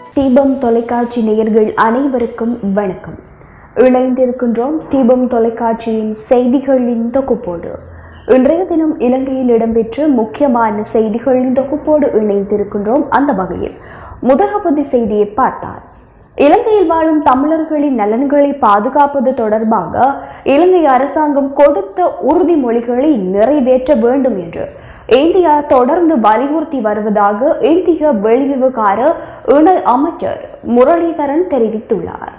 தீபம் தொலைக்காட்சி நேயர்கள் அனைவருக்கும் வணக்கம் இணைந்திருக்கின்றோம் தீபம் தொலைக்காட்சியின் செய்திகளின் தொகுப்போடு இன்றைய தினம் இலங்கையில் இடம்பெற்ற முக்கியமான செய்திகளின் தொகுப்போடு இணைந்திருக்கின்றோம் அந்த வகையில் முதலாவது செய்தியை பார்த்தால் இலங்கையில் வாழும் தமிழர்களின் நலன்களை பாதுகாப்பது தொடர்பாக இலங்கை அரசாங்கம் கொடுத்த உறுதிமொழிகளை நிறைவேற்ற வேண்டும் என்று இந்தியா தொடர்ந்து வலியுறுத்தி வருவதாக இந்திய வெளிவிவகார இணை அமைச்சர் முரளிதரன் தெரிவித்துள்ளார்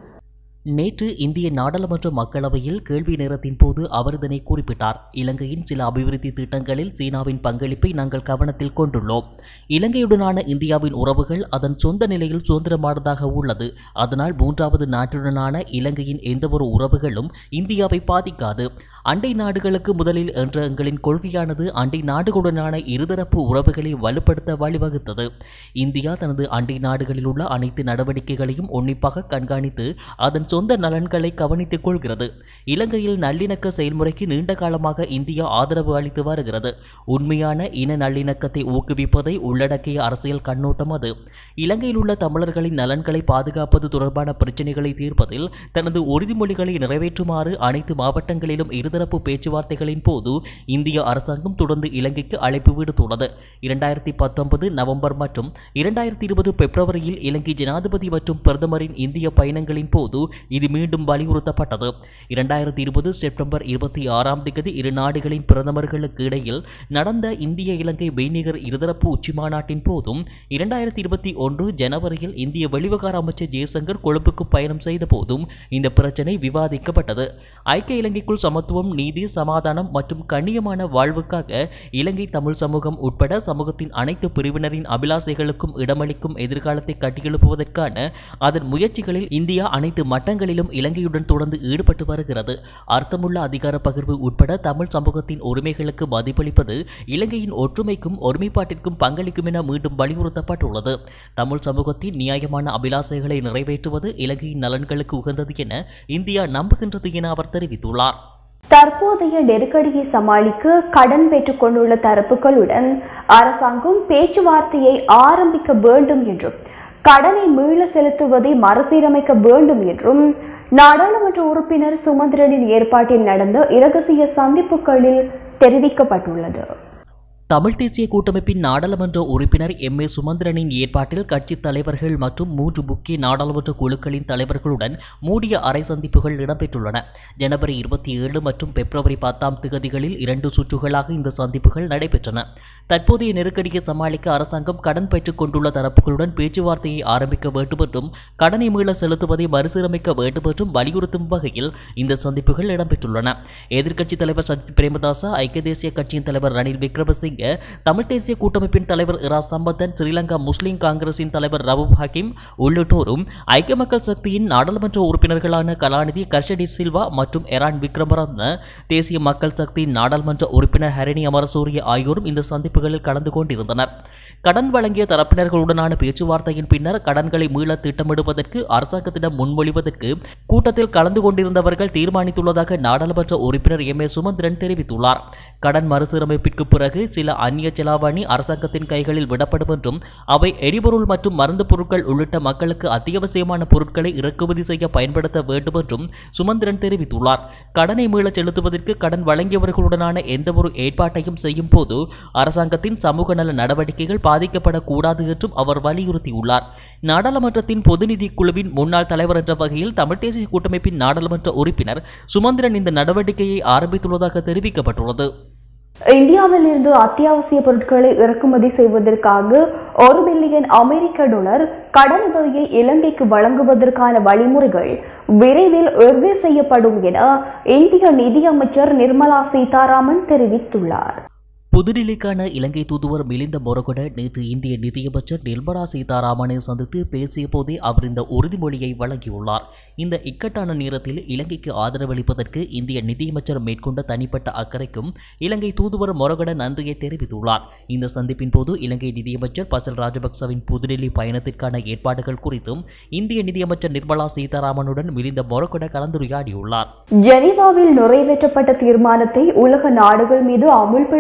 நேற்று இந்திய நாடாளுமன்ற மக்களவையில் கேள்வி நேரத்தின் போது அவர் இதனை குறிப்பிட்டார் இலங்கையின் சில அபிவிருத்தி திட்டங்களில் சீனாவின் பங்களிப்பை நாங்கள் கவனத்தில் கொண்டுள்ளோம் இலங்கையுடனான இந்தியாவின் உறவுகள் அதன் சொந்த நிலையில் சுதந்திரமானதாக உள்ளது அதனால் மூன்றாவது நாட்டுடனான இலங்கையின் எந்தவொரு உறவுகளும் இந்தியாவை பாதிக்காது அண்டை நாடுகளுக்கு முதலில் என்ற எங்களின் கொள்கையானது அண்டை நாடுகளுடனான இருதரப்பு உறவுகளை வலுப்படுத்த வழிவகுத்தது இந்தியா தனது அண்டை நாடுகளில் உள்ள அனைத்து நடவடிக்கைகளையும் உன்னிப்பாக கண்காணித்து அதன் சொந்த நலன்களை கவனித்துக் கொள்கிறது இலங்கையில் நல்லிணக்க செயல்முறைக்கு நீண்ட காலமாக இந்தியா ஆதரவு அளித்து வருகிறது உண்மையான இன நல்லிணக்கத்தை ஊக்குவிப்பதை உள்ளடக்கிய அரசியல் கண்ணோட்டம் அது இலங்கையில் உள்ள தமிழர்களின் நலன்களை பாதுகாப்பது தொடர்பான பிரச்சினைகளை தீர்ப்பதில் தனது உறுதிமொழிகளை நிறைவேற்றுமாறு அனைத்து மாவட்டங்களிலும் இருதரப்பு பேச்சுவார்த்தைகளின் போது இந்திய அரசாங்கம் தொடர்ந்து இலங்கைக்கு அழைப்பு விடுத்துள்ளது இரண்டாயிரத்தி பத்தொன்பது நவம்பர் மற்றும் இரண்டாயிரத்தி இருபது பிப்ரவரியில் இலங்கை ஜனாதிபதி மற்றும் பிரதமரின் இந்திய பயணங்களின் போது இது மீண்டும் வலியுறுத்தப்பட்டது இரண்டாயிரத்தி இருபது செப்டம்பர் இருபத்தி ஆறாம் தேதி இரு நாடுகளின் பிரதமர்களுக்கு இடையில் நடந்த இந்திய இலங்கை மெய்நிகர் இருதரப்பு உச்சிமாநாட்டின் போதும் இரண்டாயிரத்தி இருபத்தி ஒன்று ஜனவரியில் இந்திய வெளிவகார அமைச்சர் ஜெய்சங்கர் கொழும்புக்கு பயணம் செய்த போதும் இந்த பிரச்சினை விவாதிக்கப்பட்டது ஐக்கிய இலங்கைக்குள் சமத்துவம் நீதி சமாதானம் மற்றும் கண்ணியமான வாழ்வுக்காக இலங்கை தமிழ் சமூகம் உட்பட சமூகத்தின் அனைத்து பிரிவினரின் அபிலாசைகளுக்கும் இடமளிக்கும் எதிர்காலத்தை கட்டியெழுப்புவதற்கான அதன் முயற்சிகளில் இந்தியா அனைத்து மட்டங்களிலும் இலங்கையுடன் தொடர்ந்து ஈடுபட்டு வருகிறது அர்த்தமுள்ள அதிகார பகிர்வு உட்பட தமிழ் சமூகத்தின் உரிமைகளுக்கு மதிப்பளிப்பது இலங்கையின் ஒற்றுமைக்கும் ஒருமைப்பாட்டிற்கும் பங்களிக்கும் என மீண்டும் வலியுறுத்தப்பட்டுள்ளது தமிழ் சமூகத்தின் நியாயமான அபிலாசைகளை நிறைவேற்றுவது இலங்கையின் நலன்களுக்கு உகந்தது என இந்தியா நம்புகின்றது என அவர் தெரிவித்துள்ளார் தற்போதைய நெருக்கடியை சமாளிக்க கடன் பெற்றுக் கொண்டுள்ள தரப்புகளுடன் அரசாங்கம் பேச்சுவார்த்தையை ஆரம்பிக்க வேண்டும் என்றும் கடனை மீள செலுத்துவதை மறுசீரமைக்க வேண்டும் என்றும் நாடாளுமன்ற உறுப்பினர் சுமந்திரனின் ஏற்பாட்டில் நடந்த இரகசிய சந்திப்புகளில் தெரிவிக்கப்பட்டுள்ளது தமிழ் தேசிய கூட்டமைப்பின் நாடாளுமன்ற உறுப்பினர் எம் ஏ சுமந்திரனின் ஏற்பாட்டில் கட்சித் தலைவர்கள் மற்றும் மூன்று முக்கிய நாடாளுமன்ற குழுக்களின் தலைவர்களுடன் மூடிய அறை சந்திப்புகள் இடம்பெற்றுள்ளன ஜனவரி இருபத்தி ஏழு மற்றும் பிப்ரவரி பத்தாம் திகதிகளில் இரண்டு சுற்றுகளாக இந்த சந்திப்புகள் நடைபெற்றன தற்போதைய நெருக்கடியை சமாளிக்க அரசாங்கம் கடன் பெற்றுக் கொண்டுள்ள தரப்புகளுடன் பேச்சுவார்த்தையை ஆரம்பிக்க வேண்டும் என்றும் கடனை மீள செலுத்துவதை மறுசீரமைக்க வேண்டும் என்றும் வலியுறுத்தும் வகையில் இந்த சந்திப்புகள் இடம்பெற்றுள்ளன எதிர்க்கட்சித் தலைவர் சஜித் பிரேமதாச ஐக்கிய தேசிய கட்சியின் தலைவர் ரணில் விக்ரமசிங்க தமிழ் தேசிய கூட்டமைப்பின் தலைவர் இரா சம்பந்தன் ஸ்ரீலங்கா முஸ்லிம் காங்கிரசின் தலைவர் ரவூப் ஹக்கீம் உள்ளிட்டோரும் ஐக்கிய மக்கள் சக்தியின் நாடாளுமன்ற உறுப்பினர்களான கலாநிதி கர்ஷடி சில்வா மற்றும் எரான் விக்ரமரத்ன தேசிய மக்கள் சக்தியின் நாடாளுமன்ற உறுப்பினர் ஹரிணி அமரசூரிய ஆகியோரும் இந்த சந்திப்புகளில் கலந்து கொண்டிருந்தனர் கடன் வழங்கிய தரப்பினர்களுடனான பேச்சுவார்த்தையின் பின்னர் கடன்களை மீள திட்டமிடுவதற்கு அரசாங்கத்திடம் முன்மொழிவதற்கு கூட்டத்தில் கலந்து கொண்டிருந்தவர்கள் தீர்மானித்துள்ளதாக நாடாளுமன்ற உறுப்பினர் எம் ஏ சுமந்திரன் தெரிவித்துள்ளார் கடன் மறுசீரமைப்பிற்கு பிறகு சில அந்நிய செலாவணி அரசாங்கத்தின் கைகளில் விடப்படும் என்றும் அவை எரிபொருள் மற்றும் மருந்து பொருட்கள் உள்ளிட்ட மக்களுக்கு அத்தியாவசியமான பொருட்களை இறக்குமதி செய்ய பயன்படுத்த வேண்டும் என்றும் சுமந்திரன் தெரிவித்துள்ளார் கடனை மீளச் செலுத்துவதற்கு கடன் வழங்கியவர்களுடனான எந்தவொரு ஏற்பாட்டையும் செய்யும் போது அரசாங்கத்தின் சமூக நல நடவடிக்கைகள் பாதிக்கப்படக்கூடாது என்றும் அவர் வலியுறுத்தியுள்ளார் நாடாளுமன்றத்தின் பொதுநிதி குழுவின் முன்னாள் தலைவர் என்ற வகையில் தமிழ் தேசிய கூட்டமைப்பின் நாடாளுமன்ற உறுப்பினர் சுமந்திரன் இந்த நடவடிக்கையை ஆரம்பித்துள்ளதாக தெரிவிக்கப்பட்டுள்ளது இந்தியாவில் இருந்து அத்தியாவசிய பொருட்களை இறக்குமதி செய்வதற்காக ஒரு பில்லியன் அமெரிக்க டாலர் கடனுதவியை இலங்கைக்கு வழங்குவதற்கான வழிமுறைகள் விரைவில் இறுதி செய்யப்படும் என இந்திய நிதியமைச்சர் நிர்மலா சீதாராமன் தெரிவித்துள்ளார் புதுடில்லிக்கான இலங்கை தூதுவர் மிலிந்த மொரகொட நேற்று இந்திய நிதியமைச்சர் நிர்மலா சீதாராமனை சந்தித்து பேசிய போதே அவர் இந்த உறுதிமொழியை வழங்கியுள்ளார் இந்த இக்கட்டான நேரத்தில் இலங்கைக்கு ஆதரவளிப்பதற்கு இந்திய நிதியமைச்சர் மேற்கொண்ட தனிப்பட்ட அக்கறைக்கும் இலங்கை தூதுவர் மொரகொட நன்றியை தெரிவித்துள்ளார் இந்த சந்திப்பின் போது இலங்கை நிதியமைச்சர் பசல் ராஜபக்சவின் புதுடில்லி பயணத்திற்கான ஏற்பாடுகள் குறித்தும் இந்திய நிதியமைச்சர் நிர்மலா சீதாராமனுடன் மிலிந்த மொரகொட கலந்துரையாடியுள்ளார் ஜெனீவாவில் நிறைவேற்றப்பட்ட தீர்மானத்தை உலக நாடுகள் மீது அமுல்படுத்த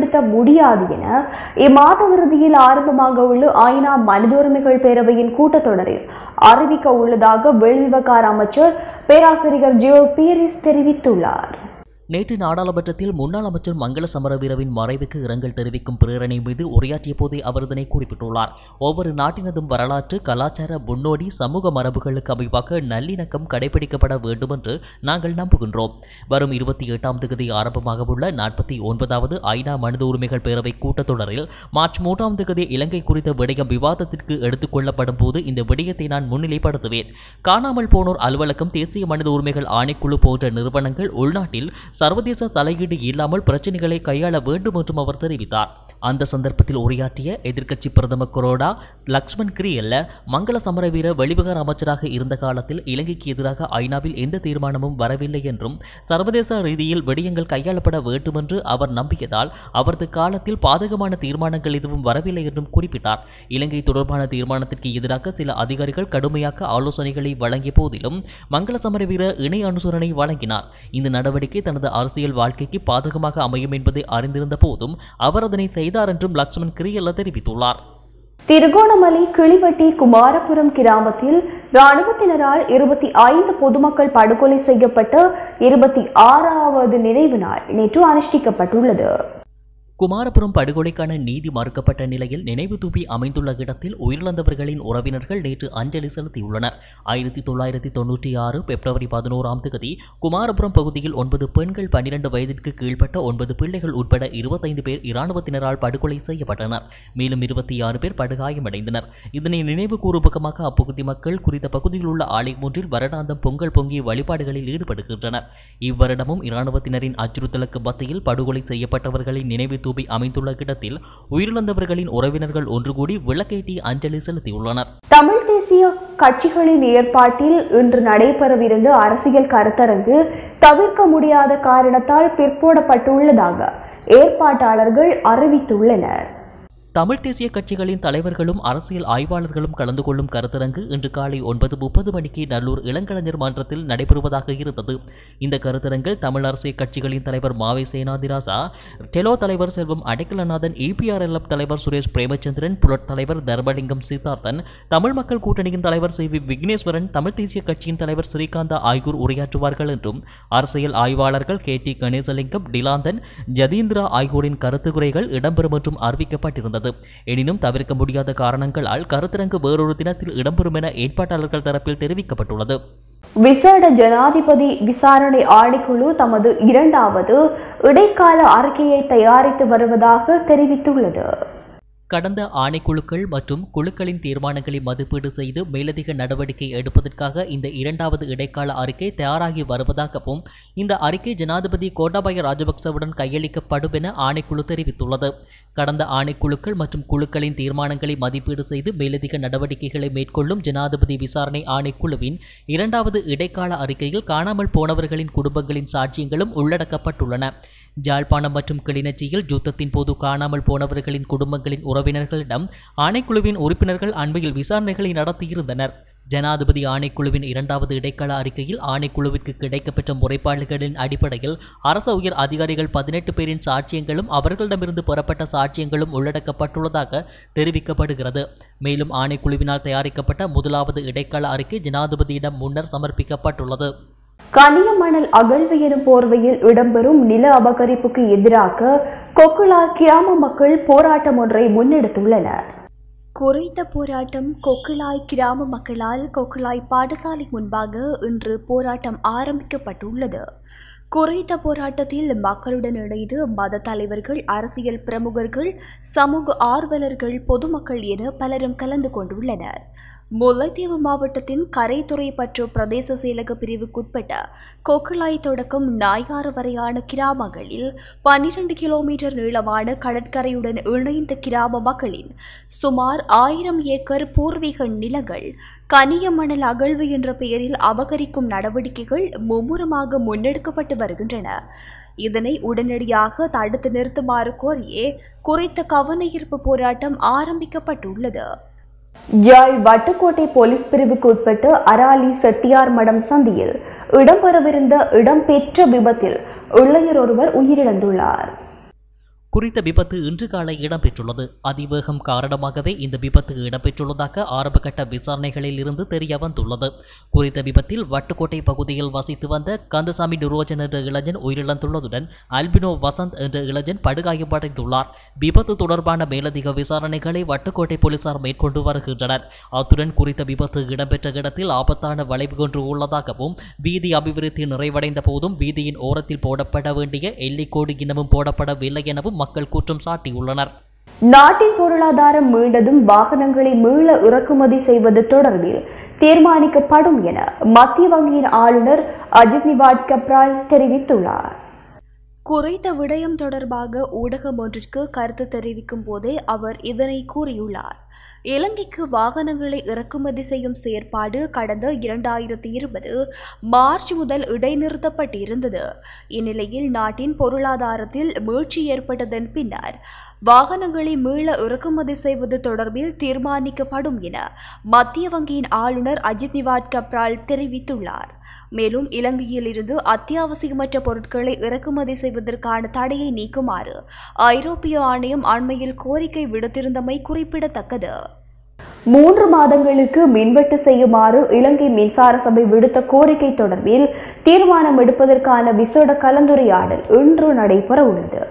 முடியாது என இம்மாத இறுதியில் ஆரம்பமாக உள்ள ஐநா மனித உரிமைகள் பேரவையின் கூட்டத்தொடரில் அறிவிக்க உள்ளதாக வெளிவிவகார அமைச்சர் பேராசிரியர் ஜியோ பீரிஸ் தெரிவித்துள்ளார் நேற்று நாடாளுமன்றத்தில் முன்னாள் அமைச்சர் மங்கள சமரவீரவின் மறைவுக்கு இரங்கல் தெரிவிக்கும் பிரேரணை மீது உரையாற்றிய போதே அவர் இதனை குறிப்பிட்டுள்ளார் ஒவ்வொரு நாட்டினதும் வரலாற்று கலாச்சார முன்னோடி சமூக மரபுகளுக்கு அமைவாக நல்லிணக்கம் கடைபிடிக்கப்பட வேண்டும் என்று நாங்கள் நம்புகின்றோம் வரும் இருபத்தி எட்டாம் தேதி ஆரம்பமாக உள்ள நாற்பத்தி ஒன்பதாவது ஐநா மனித உரிமைகள் பேரவை கூட்டத்தொடரில் மார்ச் மூன்றாம் தேதி இலங்கை குறித்த விடயம் விவாதத்திற்கு எடுத்துக் கொள்ளப்படும் போது இந்த விடயத்தை நான் முன்னிலைப்படுத்துவேன் காணாமல் போனோர் அலுவலகம் தேசிய மனித உரிமைகள் ஆணைக்குழு போன்ற நிறுவனங்கள் உள்நாட்டில் சர்வதேச தலையீடு இல்லாமல் பிரச்சனைகளை கையாள வேண்டும் என்றும் அவர் தெரிவித்தார் அந்த சந்தர்ப்பத்தில் உரையாற்றிய எதிர்க்கட்சி பிரதமர் கொரோடா லக்ஷ்மண் கிரியல்ல மங்கள சமரவீர வெளிவிகார அமைச்சராக இருந்த காலத்தில் இலங்கைக்கு எதிராக ஐநாவில் எந்த தீர்மானமும் வரவில்லை என்றும் சர்வதேச ரீதியில் விடயங்கள் கையாளப்பட வேண்டும் என்று அவர் நம்பியதால் அவரது காலத்தில் பாதகமான தீர்மானங்கள் எதுவும் வரவில்லை என்றும் குறிப்பிட்டார் இலங்கை தொடர்பான தீர்மானத்திற்கு எதிராக சில அதிகாரிகள் கடுமையாக ஆலோசனைகளை வழங்கிய போதிலும் மங்கள சமரவீர இணை அனுசரணை வழங்கினார் இந்த நடவடிக்கை தனது அரசியல் வாழ்க்கைக்கு பாதகமாக அமையும் என்பதை அறிந்திருந்த போதும் அவர் அதனை செய்தார் என்றும் லக்ஷ்மண் கிரியல்ல தெரிவித்துள்ளார் திருகோணமலை கிளிவட்டி குமாரபுரம் கிராமத்தில் இராணுவத்தினரால் இருபத்தி ஐந்து பொதுமக்கள் படுகொலை செய்யப்பட்ட இருபத்தி ஆறாவது நினைவு நாள் நேற்று அனுஷ்டிக்கப்பட்டுள்ளது குமாரபுரம் படுகொலைக்கான நீதி மறுக்கப்பட்ட நிலையில் நினைவு தூபி அமைந்துள்ள இடத்தில் உயிரிழந்தவர்களின் உறவினர்கள் நேற்று அஞ்சலி செலுத்தியுள்ளனர் ஆயிரத்தி தொள்ளாயிரத்தி தொன்னூற்றி ஆறு பிப்ரவரி பதினோராம் தேதி குமாரபுரம் பகுதியில் ஒன்பது பெண்கள் பன்னிரண்டு வயதிற்கு கீழ்ப்பட்ட ஒன்பது பிள்ளைகள் உட்பட இருபத்தைந்து பேர் இராணுவத்தினரால் படுகொலை செய்யப்பட்டனர் மேலும் இருபத்தி ஆறு பேர் படுகாயமடைந்தனர் இதனை நினைவு கூறுபகமாக அப்பகுதி மக்கள் குறித்த பகுதியில் உள்ள ஆலயம் ஒன்றில் வருடாந்தம் பொங்கல் பொங்கிய வழிபாடுகளில் ஈடுபடுகின்றனர் இவ்வருடமும் இராணுவத்தினரின் அச்சுறுத்தலுக்கு மத்தியில் படுகொலை செய்யப்பட்டவர்களின் நினைவு தூபி அமைந்துள்ள இடத்தில் உயிரிழந்தவர்களின் உறவினர்கள் ஒன்று கூடி விளக்கேற்றி அஞ்சலி செலுத்தியுள்ளனர் தமிழ் தேசிய கட்சிகளின் ஏற்பாட்டில் இன்று நடைபெறவிருந்த அரசியல் கருத்தரங்கு தவிர்க்க முடியாத காரணத்தால் பிற்போடப்பட்டுள்ளதாக ஏற்பாட்டாளர்கள் அறிவித்துள்ளனர் தமிழ் தேசிய கட்சிகளின் தலைவர்களும் அரசியல் ஆய்வாளர்களும் கலந்து கொள்ளும் கருத்தரங்கு இன்று காலை ஒன்பது முப்பது மணிக்கு நல்லூர் இளங்கலைஞர் மன்றத்தில் நடைபெறுவதாக இருந்தது இந்த கருத்தரங்கில் தமிழ் அரசியல் கட்சிகளின் தலைவர் மாவை சேனாதிராசா டெலோ தலைவர் செல்வம் அடைக்கலநாதன் இபிஆர்எல்எஃப் தலைவர் சுரேஷ் பிரேமச்சந்திரன் புலட் தலைவர் தர்மலிங்கம் சித்தார்த்தன் தமிழ் மக்கள் கூட்டணியின் தலைவர் சி வி விக்னேஸ்வரன் தமிழ் தேசிய கட்சியின் தலைவர் ஸ்ரீகாந்தா ஆய்கூர் உரையாற்றுவார்கள் என்றும் அரசியல் ஆய்வாளர்கள் கே டி கணேசலிங்கம் டிலாந்தன் ஜதீந்திரா ஆகியோரின் கருத்துக்குறைகள் இடம்பெறும் என்றும் அறிவிக்கப்பட்டிருந்தது எனினும் தவிர்க்க முடியாத காரணங்களால் கருத்தரங்கு வேறொரு தினத்தில் இடம்பெறும் என ஏற்பாட்டாளர்கள் தரப்பில் தெரிவிக்கப்பட்டுள்ளது விசேட ஜனாதிபதி விசாரணை ஆணைக்குழு தமது இரண்டாவது இடைக்கால அறிக்கையை தயாரித்து வருவதாக தெரிவித்துள்ளது கடந்த ஆணைக்குழுக்கள் மற்றும் குழுக்களின் தீர்மானங்களை மதிப்பீடு செய்து மேலதிக நடவடிக்கை எடுப்பதற்காக இந்த இரண்டாவது இடைக்கால அறிக்கை தயாராகி வருவதாகவும் இந்த அறிக்கை ஜனாதிபதி கோட்டாபய ராஜபக்சவுடன் கையளிக்கப்படும் என ஆணைக்குழு தெரிவித்துள்ளது கடந்த ஆணைக்குழுக்கள் மற்றும் குழுக்களின் தீர்மானங்களை மதிப்பீடு செய்து மேலதிக நடவடிக்கைகளை மேற்கொள்ளும் ஜனாதிபதி விசாரணை ஆணைக்குழுவின் இரண்டாவது இடைக்கால அறிக்கையில் காணாமல் போனவர்களின் குடும்பங்களின் சாட்சியங்களும் உள்ளடக்கப்பட்டுள்ளன ஜாழ்ப்பாணம் மற்றும் கிளிநொச்சியில் யுத்தத்தின் போது காணாமல் போனவர்களின் குடும்பங்களின் உறவினர்களிடம் ஆணைக்குழுவின் உறுப்பினர்கள் அண்மையில் விசாரணைகளை நடத்தியிருந்தனர் ஜனாதிபதி ஆணைக்குழுவின் இரண்டாவது இடைக்கால அறிக்கையில் ஆணைக்குழுவிற்கு கிடைக்கப்பெற்ற முறைப்பாடுகளின் அடிப்படையில் அரச உயர் அதிகாரிகள் பதினெட்டு பேரின் சாட்சியங்களும் அவர்களிடமிருந்து பெறப்பட்ட சாட்சியங்களும் உள்ளடக்கப்பட்டுள்ளதாக தெரிவிக்கப்படுகிறது மேலும் ஆணைக்குழுவினால் தயாரிக்கப்பட்ட முதலாவது இடைக்கால அறிக்கை ஜனாதிபதியிடம் முன்னர் சமர்ப்பிக்கப்பட்டுள்ளது கனியமணல் அகழ்வு எனும் போர்வையில் இடம்பெறும் நில அபகரிப்புக்கு எதிராக கொக்குலா கிராம மக்கள் போராட்டம் ஒன்றை முன்னெடுத்துள்ளனர் குறித்த போராட்டம் கொக்குலாய் கிராம மக்களால் கொக்குலாய் பாடசாலை முன்பாக இன்று போராட்டம் ஆரம்பிக்கப்பட்டுள்ளது குறித்த போராட்டத்தில் மக்களுடன் இணைந்து மத தலைவர்கள் அரசியல் பிரமுகர்கள் சமூக ஆர்வலர்கள் பொதுமக்கள் என பலரும் கலந்து கொண்டுள்ளனர் முல்லைத்தீவு மாவட்டத்தின் கரைத்துறை பற்று பிரதேச செயலக பிரிவுக்குட்பட்ட கொக்குலாய் தொடக்கம் நாய்காறு வரையான கிராமங்களில் பன்னிரண்டு கிலோமீட்டர் நீளமான கடற்கரையுடன் இணைந்த கிராம மக்களின் சுமார் ஆயிரம் ஏக்கர் பூர்வீக நிலங்கள் கனிய மணல் அகழ்வு என்ற பெயரில் அபகரிக்கும் நடவடிக்கைகள் மும்முரமாக முன்னெடுக்கப்பட்டு வருகின்றன இதனை உடனடியாக தடுத்து நிறுத்துமாறு கோரியே குறித்த கவனஈர்ப்பு போராட்டம் ஆரம்பிக்கப்பட்டுள்ளது ஜாழ் வட்டுக்கோட்டை போலீஸ் பிரிவுக்கு உட்பட்டு அராலி செட்டியார் மடம் சந்தியில் இடம்பெறவிருந்த இடம்பெற்ற விபத்தில் இளைஞர் ஒருவர் உயிரிழந்துள்ளார் குறித்த விபத்து இன்று காலை இடம்பெற்றுள்ளது அதிவேகம் காரணமாகவே இந்த விபத்து இடம்பெற்றுள்ளதாக ஆரம்பகட்ட விசாரணைகளில் இருந்து தெரிய வந்துள்ளது குறித்த விபத்தில் வட்டுக்கோட்டை பகுதியில் வசித்து வந்த கந்தசாமி நிரோஜன் என்ற இளைஞன் உயிரிழந்துள்ளதுடன் அல்பினோ வசந்த் என்ற இளைஞன் படுகாயமடைந்துள்ளார் விபத்து தொடர்பான மேலதிக விசாரணைகளை வட்டுக்கோட்டை போலீசார் மேற்கொண்டு வருகின்றனர் அத்துடன் குறித்த விபத்து இடம்பெற்ற இடத்தில் ஆபத்தான வளைவு ஒன்று உள்ளதாகவும் வீதி அபிவிருத்தி நிறைவடைந்த போதும் வீதியின் ஓரத்தில் போடப்பட வேண்டிய எல்லைக்கோடு இன்னமும் போடப்படவில்லை எனவும் மக்கள் குற்றம் சாட்டியுள்ளனர் நாட்டின் பொருளாதாரம் மீண்டதும் வாகனங்களை மீள இறக்குமதி செய்வது தொடர்பில் தீர்மானிக்கப்படும் என மத்திய வங்கியின் ஆளுநர் அஜித் நிவாட் கப்ரால் தெரிவித்துள்ளார் குறித்த விடயம் தொடர்பாக ஊடகம் ஒன்றிற்கு கருத்து தெரிவிக்கும் போதே அவர் இதனை கூறியுள்ளார் இலங்கைக்கு வாகனங்களை இறக்குமதி செய்யும் செயற்பாடு கடந்த இரண்டாயிரத்தி இருபது மார்ச் முதல் இடைநிறுத்தப்பட்டிருந்தது இந்நிலையில் நாட்டின் பொருளாதாரத்தில் மீழ்ச்சி ஏற்பட்டதன் பின்னர் வாகனங்களை மீள இறக்குமதி செய்வது தொடர்பில் தீர்மானிக்கப்படும் என மத்திய வங்கியின் ஆளுநர் அஜித் நிவாட் கப்ரால் தெரிவித்துள்ளார் மேலும் இலங்கையில் இருந்து அத்தியாவசியமற்ற பொருட்களை இறக்குமதி செய்வதற்கான தடையை நீக்குமாறு ஐரோப்பிய ஆணையம் அண்மையில் கோரிக்கை விடுத்திருந்தமை குறிப்பிடத்தக்கது மூன்று மாதங்களுக்கு மின்வெட்டு செய்யுமாறு இலங்கை மின்சார சபை விடுத்த கோரிக்கை தொடர்பில் தீர்மானம் எடுப்பதற்கான விசேட கலந்துரையாடல் இன்று நடைபெற உள்ளது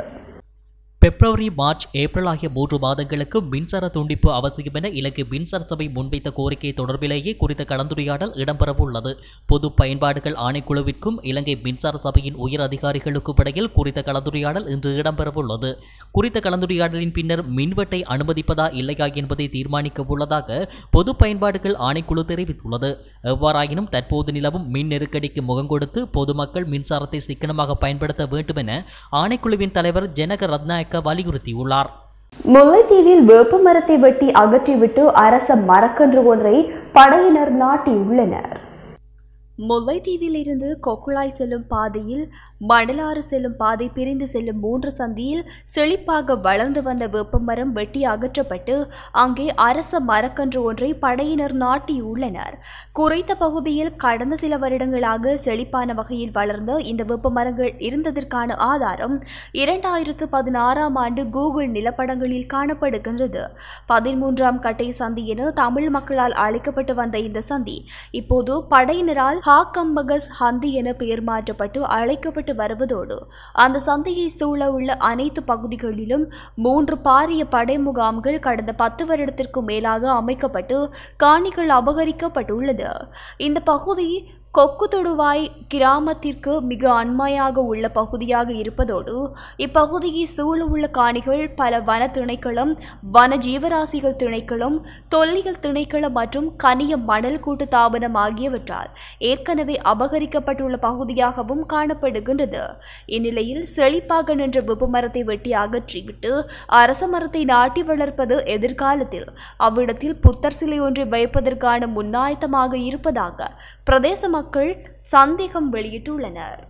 பிப்ரவரி மார்ச் ஏப்ரல் ஆகிய மூன்று மாதங்களுக்கு மின்சார துண்டிப்பு அவசியம் என இலங்கை மின்சார சபை முன்வைத்த கோரிக்கை தொடர்பிலேயே குறித்த கலந்துரையாடல் இடம்பெறவுள்ளது பொது பயன்பாடுகள் ஆணைக்குழுவிற்கும் இலங்கை மின்சார சபையின் உயர் அதிகாரிகளுக்கும் இடையில் குறித்த கலந்துரையாடல் இன்று இடம்பெறவுள்ளது குறித்த கலந்துரையாடலின் பின்னர் மின்வெட்டை அனுமதிப்பதா இல்லையா என்பதை தீர்மானிக்க உள்ளதாக பொது பயன்பாடுகள் ஆணைக்குழு தெரிவித்துள்ளது எவ்வாறாயினும் தற்போது நிலவும் மின் நெருக்கடிக்கு முகம் கொடுத்து பொதுமக்கள் மின்சாரத்தை சிக்கனமாக பயன்படுத்த வேண்டும் என ஆணைக்குழுவின் தலைவர் ஜனக ரத்நாயக்க வலியுறுத்தியுள்ளார் முல்லைத்தீவில் வேப்ப மரத்தை வெட்டி அகற்றிவிட்டு அரச மரக்கன்று ஒன்றை படையினர் நாட்டியுள்ளனர் முல்லைத்தீவில் இருந்து கொக்குழாய் செல்லும் பாதையில் மணலாறு செல்லும் பாதை பிரிந்து செல்லும் மூன்று சந்தியில் செழிப்பாக வளர்ந்து வந்த வேப்பமரம் வெட்டி அகற்றப்பட்டு அங்கே அரச மரக்கன்று ஒன்றை படையினர் நாட்டியுள்ளனர் குறைத்த பகுதியில் கடந்த சில வருடங்களாக செழிப்பான வகையில் வளர்ந்த இந்த வேப்பமரங்கள் இருந்ததற்கான ஆதாரம் இரண்டாயிரத்து பதினாறாம் ஆண்டு கூகுள் நிலப்படங்களில் காணப்படுகின்றது பதிமூன்றாம் கட்டை சந்தி என தமிழ் மக்களால் அழைக்கப்பட்டு வந்த இந்த சந்தி இப்போது படையினரால் ஹாக்கம்பகஸ் ஹந்தி என பெயர் மாற்றப்பட்டு அழைக்கப்பட்டு வருவதோடு அந்த சந்தையை சூழ உள்ள அனைத்து பகுதிகளிலும் மூன்று பாரிய படை முகாம்கள் கடந்த பத்து வருடத்திற்கு மேலாக அமைக்கப்பட்டு காணிகள் அபகரிக்கப்பட்டுள்ளது இந்த பகுதி கொக்கு தொடுவாய் கிராமத்திற்கு மிக அண்மையாக உள்ள பகுதியாக இருப்பதோடு இப்பகுதியை சூழ உள்ள காணிகள் பல வன திணைக்களம் வன ஜீவராசிகள் திணைக்களம் தொல்லியல் திணைக்களம் மற்றும் கனிய மணல் கூட்டு தாபனம் ஆகியவற்றால் ஏற்கனவே அபகரிக்கப்பட்டுள்ள பகுதியாகவும் காணப்படுகின்றது இந்நிலையில் செழிப்பாக நின்ற வெப்பு மரத்தை வெட்டி அகற்றிவிட்டு அரச மரத்தை நாட்டி வளர்ப்பது எதிர்காலத்தில் அவ்விடத்தில் புத்தர் சிலை ஒன்றை வைப்பதற்கான முன்னாயத்தமாக இருப்பதாக பிரதேச மக்கள் சந்தேகம் வெளியிட்டுள்ளனர்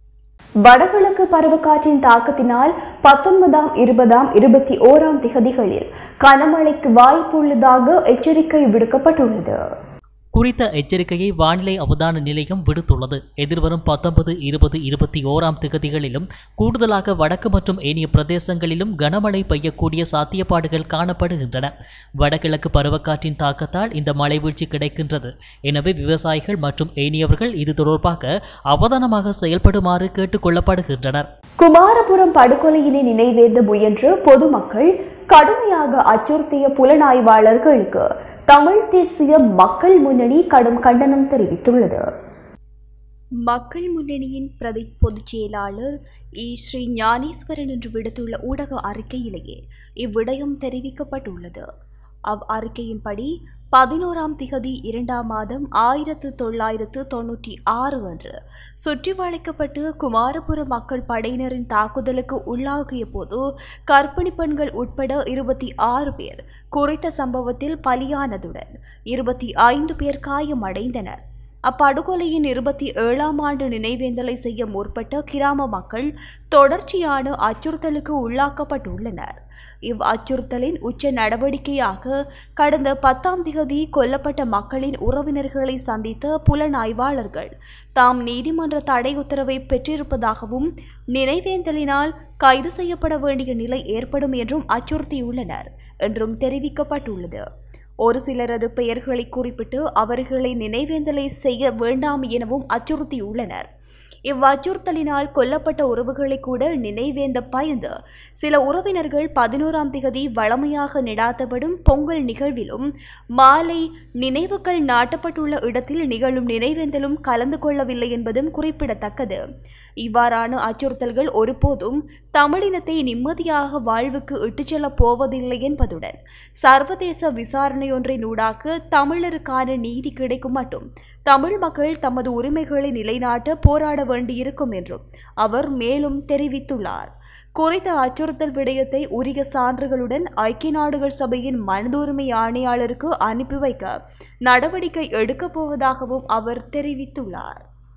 வடகிழக்கு பருவக்காற்றின் தாக்கத்தினால் பத்தொன்பதாம் இருபதாம் இருபத்தி ஓராம் திகதிகளில் கனமழைக்கு வாய்ப்புள்ளதாக எச்சரிக்கை விடுக்கப்பட்டுள்ளது குறித்த எச்சரிக்கையை வானிலை அவதான நிலையம் விடுத்துள்ளது எதிர்வரும் பத்தொன்பது இருபது இருபத்தி ஓராம் திகதிகளிலும் கூடுதலாக வடக்கு மற்றும் ஏனைய பிரதேசங்களிலும் கனமழை பெய்யக்கூடிய சாத்தியப்பாடுகள் காணப்படுகின்றன வடகிழக்கு பருவக்காற்றின் தாக்கத்தால் இந்த மழை வீழ்ச்சி கிடைக்கின்றது எனவே விவசாயிகள் மற்றும் ஏனையவர்கள் இது தொடர்பாக அவதானமாக செயல்படுமாறு கேட்டுக்கொள்ளப்படுகின்றனர் குமாரபுரம் படுகொலையினை நினைவேந்த முயன்று பொதுமக்கள் கடுமையாக அச்சுறுத்திய புலனாய்வாளர்களுக்கு தமிழ் தேசிய மக்கள் முன்னணி கடும் கண்டனம் தெரிவித்துள்ளது மக்கள் முன்னணியின் பிரதி பொதுச் செயலாளர் இ ஸ்ரீ ஞானேஸ்வரன் என்று விடுத்துள்ள ஊடக அறிக்கையிலேயே இவ்விடயம் தெரிவிக்கப்பட்டுள்ளது அவ் அறிக்கையின்படி பதினோராம் திகதி இரண்டாம் மாதம் ஆயிரத்து தொள்ளாயிரத்து தொன்னூற்றி ஆறு அன்று சுற்றி வளைக்கப்பட்டு குமாரபுரம் மக்கள் படையினரின் தாக்குதலுக்கு உள்ளாகிய போது கர்ப்பிணி பெண்கள் உட்பட இருபத்தி ஆறு பேர் குறித்த சம்பவத்தில் பலியானதுடன் இருபத்தி ஐந்து பேர் காயமடைந்தனர் அப்படுகொலையின் இருபத்தி ஏழாம் ஆண்டு நினைவேந்தலை செய்ய முற்பட்ட கிராம மக்கள் தொடர்ச்சியான அச்சுறுத்தலுக்கு உள்ளாக்கப்பட்டுள்ளனர் இவ் அச்சுறுத்தலின் உச்ச நடவடிக்கையாக கடந்த பத்தாம் திகதி கொல்லப்பட்ட மக்களின் உறவினர்களை சந்தித்த புலனாய்வாளர்கள் தாம் நீதிமன்ற தடை உத்தரவை பெற்றிருப்பதாகவும் நினைவேந்தலினால் கைது செய்யப்பட வேண்டிய நிலை ஏற்படும் என்றும் அச்சுறுத்தியுள்ளனர் என்றும் தெரிவிக்கப்பட்டுள்ளது ஒரு சிலரது பெயர்களை குறிப்பிட்டு அவர்களை நினைவேந்தலை செய்ய வேண்டாம் எனவும் அச்சுறுத்தியுள்ளனர் இவ்வச்சுறுத்தலினால் கொல்லப்பட்ட உறவுகளை கூட நினைவேந்த பயந்து சில உறவினர்கள் பதினோராம் திகதி வளமையாக நடாத்தப்படும் பொங்கல் நிகழ்விலும் மாலை நினைவுகள் நாட்டப்பட்டுள்ள இடத்தில் நிகழும் நினைவேந்தலும் கலந்து கொள்ளவில்லை என்பதும் குறிப்பிடத்தக்கது இவ்வாறான அச்சுறுத்தல்கள் ஒருபோதும் தமிழினத்தை நிம்மதியாக வாழ்வுக்கு இட்டுச் செல்லப் போவதில்லை என்பதுடன் சர்வதேச விசாரணையொன்றை நூடாக்க தமிழருக்கான நீதி கிடைக்கும் மட்டும் தமிழ் மக்கள் தமது உரிமைகளை நிலைநாட்ட போராட வேண்டியிருக்கும் என்றும் அவர் மேலும் தெரிவித்துள்ளார் குறித்த அச்சுறுத்தல் விடயத்தை உரிய சான்றுகளுடன் ஐக்கிய நாடுகள் சபையின் மனிதுரிமை ஆணையாளருக்கு அனுப்பி வைக்க நடவடிக்கை எடுக்கப் போவதாகவும் அவர் தெரிவித்துள்ளார்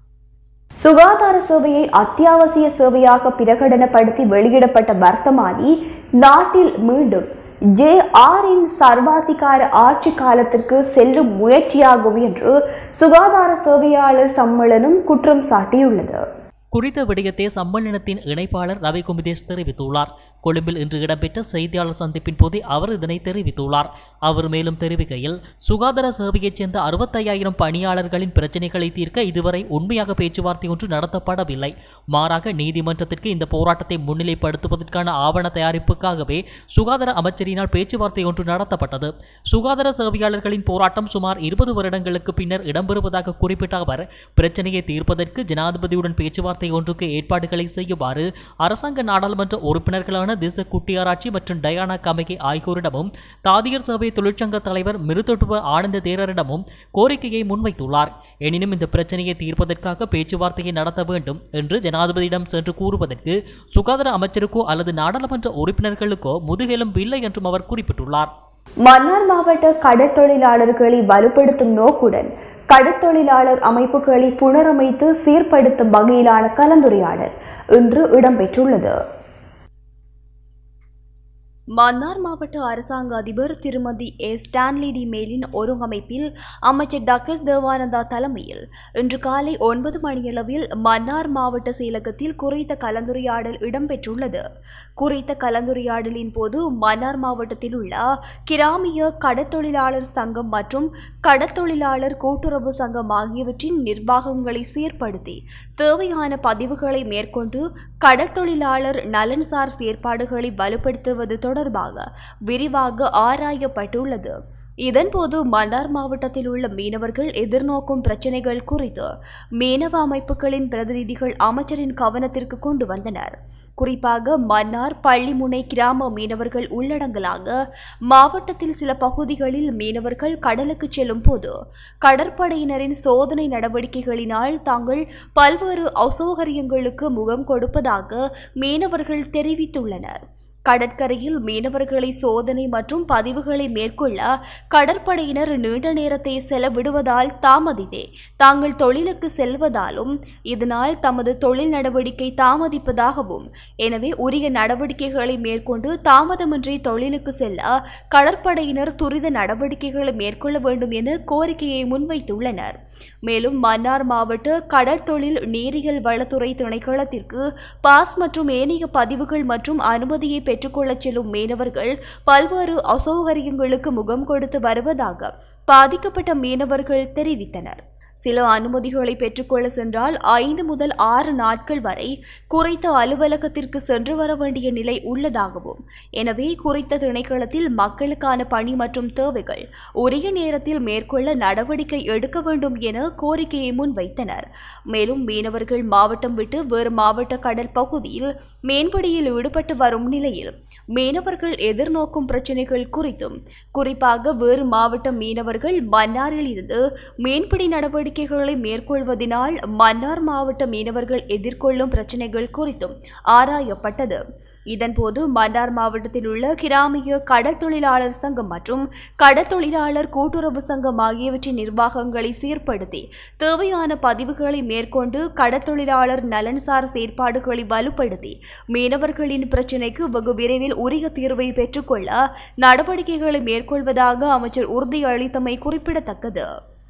சுகாதார சேவையை அத்தியாவசிய சேவையாக பிரகடனப்படுத்தி வெளியிடப்பட்ட வர்த்தமானி நாட்டில் மீண்டும் ஜே ஆரின் சர்வாதிகார ஆட்சி காலத்திற்கு செல்லும் முயற்சியாகும் என்று சுகாதார சேவையாளர் சம்மேளனம் குற்றம் சாட்டியுள்ளது குறித்த விடயத்தை சம்மேளனத்தின் இணைப்பாளர் ரவி குமுதேஷ் தெரிவித்துள்ளார் கொழும்பில் இன்று இடம்பெற்ற செய்தியாளர் சந்திப்பின் போதே அவர் இதனை தெரிவித்துள்ளார் அவர் மேலும் தெரிவிக்கையில் சுகாதார சேவையைச் சேர்ந்த அறுபத்தையாயிரம் பணியாளர்களின் பிரச்சினைகளை தீர்க்க இதுவரை உண்மையாக பேச்சுவார்த்தை ஒன்று நடத்தப்படவில்லை மாறாக நீதிமன்றத்திற்கு இந்த போராட்டத்தை முன்னிலைப்படுத்துவதற்கான ஆவண தயாரிப்புக்காகவே சுகாதார அமைச்சரினால் பேச்சுவார்த்தை ஒன்று நடத்தப்பட்டது சுகாதார சேவையாளர்களின் போராட்டம் சுமார் இருபது வருடங்களுக்கு பின்னர் இடம்பெறுவதாக குறிப்பிட்ட அவர் பிரச்சனையை தீர்ப்பதற்கு ஜனாதிபதியுடன் பேச்சுவார்த்தை ஒன்றுக்கு ஏற்பாடுகளை செய்யுமாறு அரசாங்க நாடாளுமன்ற உறுப்பினர்களான திச குட்டியாராட்சி மற்றும் டயானா கமகி ஆகியோரிடமும் தாதியர் சேவை தொழிற்சங்க தலைவர் மிருதொட்டுவ ஆனந்த தேரரிடமும் கோரிக்கையை முன்வைத்துள்ளார் எனினும் இந்த பிரச்சனையை தீர்ப்பதற்காக பேச்சுவார்த்தையை நடத்த வேண்டும் என்று ஜனாதிபதியிடம் சென்று கூறுவதற்கு சுகாதார அமைச்சருக்கோ அல்லது நாடாளுமன்ற உறுப்பினர்களுக்கோ முதுகெலும்பு இல்லை என்றும் அவர் குறிப்பிட்டுள்ளார் மன்னார் மாவட்ட கடற்தொழிலாளர்களை வலுப்படுத்தும் நோக்குடன் கடற்தொழிலாளர் அமைப்புகளை புனரமைத்து சீர்படுத்தும் வகையிலான கலந்துரையாடல் இன்று இடம்பெற்றுள்ளது மன்னார் மாவட்ட அரசாங்க அதிபர் திருமதி ஏ ஸ்டான்லி டி மேலின் ஒருங்கமைப்பில் அமைச்சர் டக்ளஸ் தேவானந்தா தலைமையில் இன்று காலை ஒன்பது மணியளவில் மன்னார் மாவட்ட செயலகத்தில் குறித்த கலந்துரையாடல் இடம்பெற்றுள்ளது குறித்த கலந்துரையாடலின் போது மன்னார் மாவட்டத்தில் உள்ள கிராமிய கடற்தொழிலாளர் சங்கம் மற்றும் கடற்தொழிலாளர் கூட்டுறவு சங்கம் ஆகியவற்றின் நிர்வாகங்களை சீர்படுத்தி தேவையான பதிவுகளை மேற்கொண்டு கடற்தொழிலாளர் நலன்சார் செயற்பாடுகளை வலுப்படுத்துவது தொடர்பாக விரிவாக ஆராயப்பட்டுள்ளது இதன்போது மன்னார் மாவட்டத்தில் உள்ள மீனவர்கள் எதிர்நோக்கும் பிரச்சினைகள் குறித்து மீனவ அமைப்புகளின் பிரதிநிதிகள் அமைச்சரின் கவனத்திற்கு கொண்டு வந்தனர் குறிப்பாக மன்னார் பள்ளிமுனை கிராம மீனவர்கள் உள்ளடங்கலாக மாவட்டத்தில் சில பகுதிகளில் மீனவர்கள் கடலுக்கு செல்லும் போது கடற்படையினரின் சோதனை நடவடிக்கைகளினால் தாங்கள் பல்வேறு அசௌகரியங்களுக்கு முகம் கொடுப்பதாக மீனவர்கள் தெரிவித்துள்ளனர் கடற்கரையில் மீனவர்களை சோதனை மற்றும் பதிவுகளை மேற்கொள்ள கடற்படையினர் நீண்ட நேரத்தை செலவிடுவதால் தாமதித்தே தாங்கள் தொழிலுக்கு செல்வதாலும் இதனால் தமது தொழில் நடவடிக்கை தாமதிப்பதாகவும் எனவே உரிய நடவடிக்கைகளை மேற்கொண்டு தாமதமின்றி தொழிலுக்கு செல்ல கடற்படையினர் துரித நடவடிக்கைகளை மேற்கொள்ள வேண்டும் என கோரிக்கையை முன்வைத்துள்ளனர் மேலும் மன்னார் மாவட்ட கடற்தொழில் நீரியல் வளத்துறை திணைக்களத்திற்கு பாஸ் மற்றும் ஏனைய பதிவுகள் மற்றும் அனுமதியை பெற்றுக்கொள்ளச் செல்லும் மீனவர்கள் பல்வேறு அசௌகரியங்களுக்கு முகம் கொடுத்து வருவதாக பாதிக்கப்பட்ட மீனவர்கள் தெரிவித்தனர் சில அனுமதிகளை பெற்றுக்கொள்ள சென்றால் ஐந்து முதல் ஆறு நாட்கள் வரை குறித்த அலுவலகத்திற்கு சென்று வர வேண்டிய நிலை உள்ளதாகவும் எனவே குறித்த திணைக்களத்தில் மக்களுக்கான பணி மற்றும் தேவைகள் உரிய நேரத்தில் மேற்கொள்ள நடவடிக்கை எடுக்க வேண்டும் என கோரிக்கையை முன்வைத்தனர் மேலும் மீனவர்கள் மாவட்டம் விட்டு வேறு மாவட்ட கடல் பகுதியில் மேன்படியில் ஈடுபட்டு வரும் நிலையில் மீனவர்கள் எதிர்நோக்கும் பிரச்சினைகள் குறித்தும் குறிப்பாக வேறு மாவட்ட மீனவர்கள் மன்னாரில் இருந்து மீன்பிடி நடவடிக்கைகளை மேற்கொள்வதினால் மன்னார் மாவட்ட மீனவர்கள் எதிர்கொள்ளும் பிரச்சினைகள் குறித்தும் ஆராயப்பட்டது இதன்போது மன்னார் மாவட்டத்தில் உள்ள கிராமிய கடற்தொழிலாளர் சங்கம் மற்றும் கடற்தொழிலாளர் கூட்டுறவு சங்கம் ஆகியவற்றின் நிர்வாகங்களை சீர்படுத்தி தேவையான பதிவுகளை மேற்கொண்டு கடற்தொழிலாளர் நலன்சார் செயற்பாடுகளை வலுப்படுத்தி மீனவர்களின் பிரச்சினைக்கு வெகு விரைவில் உரிய தீர்வை பெற்றுக்கொள்ள நடவடிக்கைகளை மேற்கொள்வதாக அமைச்சர் உறுதியளித்தமை குறிப்பிடத்தக்கது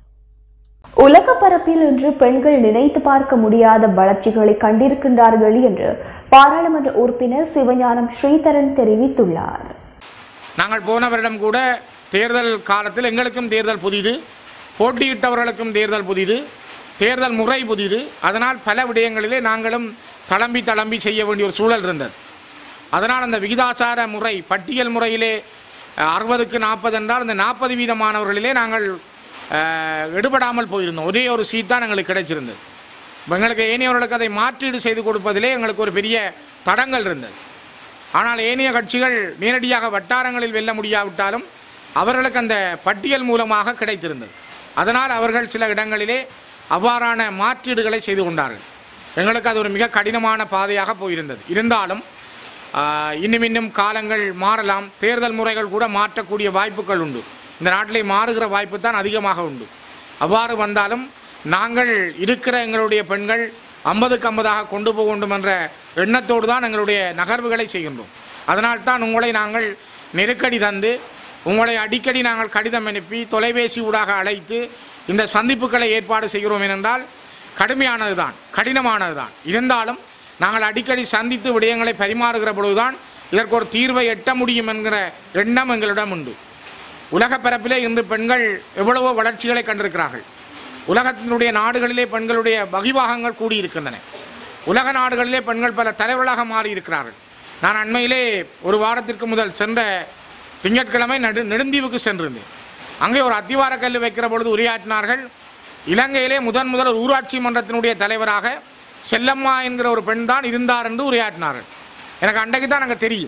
உலக பரப்பில் இன்று பெண்கள் நினைத்து பார்க்க முடியாத வளர்ச்சிகளை கண்டிருக்கின்றார்கள் என்று பாராளுமன்ற உறுப்பினர் சிவஞானம் ஸ்ரீதரன் தெரிவித்துள்ளார் நாங்கள் போன வருடம் கூட தேர்தல் காலத்தில் எங்களுக்கும் தேர்தல் புதிது போட்டியிட்டவர்களுக்கும் தேர்தல் புதிது தேர்தல் முறை புதிது அதனால் பல விடயங்களிலே நாங்களும் தளம்பி தளம்பி செய்ய வேண்டிய ஒரு சூழல் இருந்தது அதனால் அந்த விகிதாசார முறை பட்டியல் முறையிலே அஹ், அறுபதுக்கு நாற்பது என்றால் அந்த நாற்பது வீதமானவர்களிலே நாங்கள் அஹ், எடுபடாமல் போயிருந்தோம் ஒரே ஒரு சீட் தான் எங்களுக்கு கிடைச்சிருந்தது இப்ப எங்களுக்கு ஏனையவர்களுக்கு அதை மாற்றீடு செய்து கொடுப்பதிலே எங்களுக்கு ஒரு பெரிய தடங்கள் இருந்தது ஆனால் ஏனைய கட்சிகள் நேரடியாக வட்டாரங்களில் வெல்ல முடியாவிட்டாலும் அவர்களுக்கு அந்த பட்டியல் மூலமாக கிடைத்திருந்தது அதனால் அவர்கள் சில இடங்களிலே அவ்வாறான மாற்றீடுகளை செய்து கொண்டார்கள் எங்களுக்கு அது ஒரு மிக கடினமான பாதையாக போயிருந்தது இருந்தாலும் ஆஹ், இன்னும் இன்னும் காலங்கள் மாறலாம் தேர்தல் முறைகள் கூட மாற்றக்கூடிய வாய்ப்புகள் உண்டு இந்த நாட்டிலே மாறுகிற வாய்ப்பு தான் அதிகமாக உண்டு அவ்வாறு வந்தாலும் நாங்கள் இருக்கிற எங்களுடைய பெண்கள் ஐம்பதுக்கு ஐம்பதாக கொண்டு போக வேண்டும் என்ற எண்ணத்தோடு தான் எங்களுடைய நகர்வுகளை செய்கின்றோம் அதனால் தான் உங்களை நாங்கள் நெருக்கடி தந்து உங்களை அடிக்கடி நாங்கள் கடிதம் அனுப்பி தொலைபேசி ஊடாக அழைத்து இந்த சந்திப்புகளை ஏற்பாடு செய்கிறோம் ஏனென்றால் கடுமையானது தான் கடினமானது தான் இருந்தாலும் நாங்கள் அடிக்கடி சந்தித்து விடயங்களை பரிமாறுகிற பொழுதுதான் இதற்கு ஒரு தீர்வை எட்ட முடியும் என்கிற எண்ணம் எங்களிடம் உண்டு உலகப் பரப்பிலே இன்று பெண்கள் எவ்வளவோ வளர்ச்சிகளை கண்டிருக்கிறார்கள் உலகத்தினுடைய நாடுகளிலே பெண்களுடைய வகிவாகங்கள் கூடியிருக்கின்றன உலக நாடுகளிலே பெண்கள் பல தலைவர்களாக மாறி இருக்கிறார்கள் நான் அண்மையிலே ஒரு வாரத்திற்கு முதல் சென்ற திங்கட்கிழமை நடு நெடுந்தீவுக்கு சென்றிருந்தேன் அங்கே ஒரு அத்திவார கல் வைக்கிற பொழுது உரையாற்றினார்கள் இலங்கையிலே முதன் முதல் ஒரு ஊராட்சி மன்றத்தினுடைய தலைவராக செல்லம்மா என்கிற ஒரு பெண் தான் இருந்தார் என்று உரையாற்றினார்கள் எனக்கு அன்றைக்கு தான் எனக்கு தெரியும்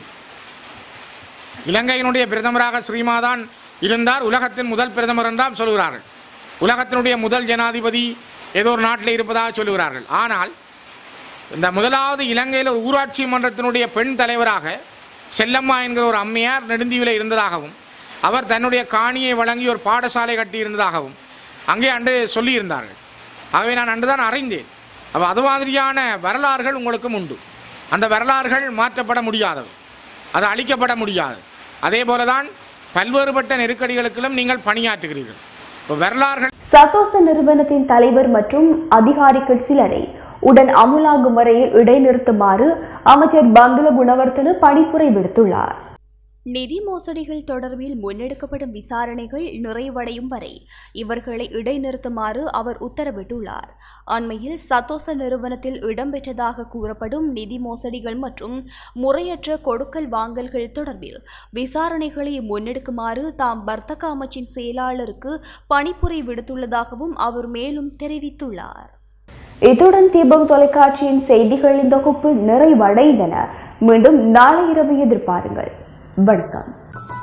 இலங்கையினுடைய பிரதமராக ஸ்ரீமாதான் இருந்தார் உலகத்தின் முதல் பிரதமர் என்றால் சொல்கிறார்கள் உலகத்தினுடைய முதல் ஜனாதிபதி ஏதோ ஒரு நாட்டில் இருப்பதாக சொல்லுகிறார்கள் ஆனால் இந்த முதலாவது இலங்கையில் ஒரு ஊராட்சி மன்றத்தினுடைய பெண் தலைவராக செல்லம்மா என்கிற ஒரு அம்மையார் நெடுந்தீவில் இருந்ததாகவும் அவர் தன்னுடைய காணியை வழங்கி ஒரு பாடசாலை கட்டியிருந்ததாகவும் அங்கே அன்று சொல்லியிருந்தார்கள் ஆகவே நான் அன்று தான் அறிந்தேன் அப்போ அது மாதிரியான வரலாறுகள் உங்களுக்கும் உண்டு அந்த வரலாறுகள் மாற்றப்பட முடியாதவை அது அழிக்கப்பட முடியாது அதே போல தான் பல்வேறுபட்ட நெருக்கடிகளுக்கும் நீங்கள் பணியாற்றுகிறீர்கள் இப்போ வரலாறுகள் சதோச நிறுவனத்தின் தலைவர் மற்றும் அதிகாரிகள் சிலரை உடன் அமுலாகும் வரையில் இடைநிறுத்துமாறு அமைச்சர் பந்துல குணவர்த்தன பணிப்புரை விடுத்துள்ளார் நிதி மோசடிகள் தொடர்பில் முன்னெடுக்கப்படும் விசாரணைகள் நிறைவடையும் வரை இவர்களை இடைநிறுத்துமாறு அவர் உத்தரவிட்டுள்ளார் அண்மையில் சத்தோச நிறுவனத்தில் இடம்பெற்றதாக கூறப்படும் நிதி மோசடிகள் மற்றும் முறையற்ற கொடுக்கல் வாங்கல்கள் தொடர்பில் விசாரணைகளை முன்னெடுக்குமாறு தாம் வர்த்தக அமைச்சின் செயலாளருக்கு பணிப்புரை விடுத்துள்ளதாகவும் அவர் மேலும் தெரிவித்துள்ளார் இத்துடன் தீபம் தொலைக்காட்சியின் செய்திகளின் தொகுப்பு நிறைவடைந்தன மீண்டும் நாளை இரவு எதிர்பாருங்கள் வணக்கம்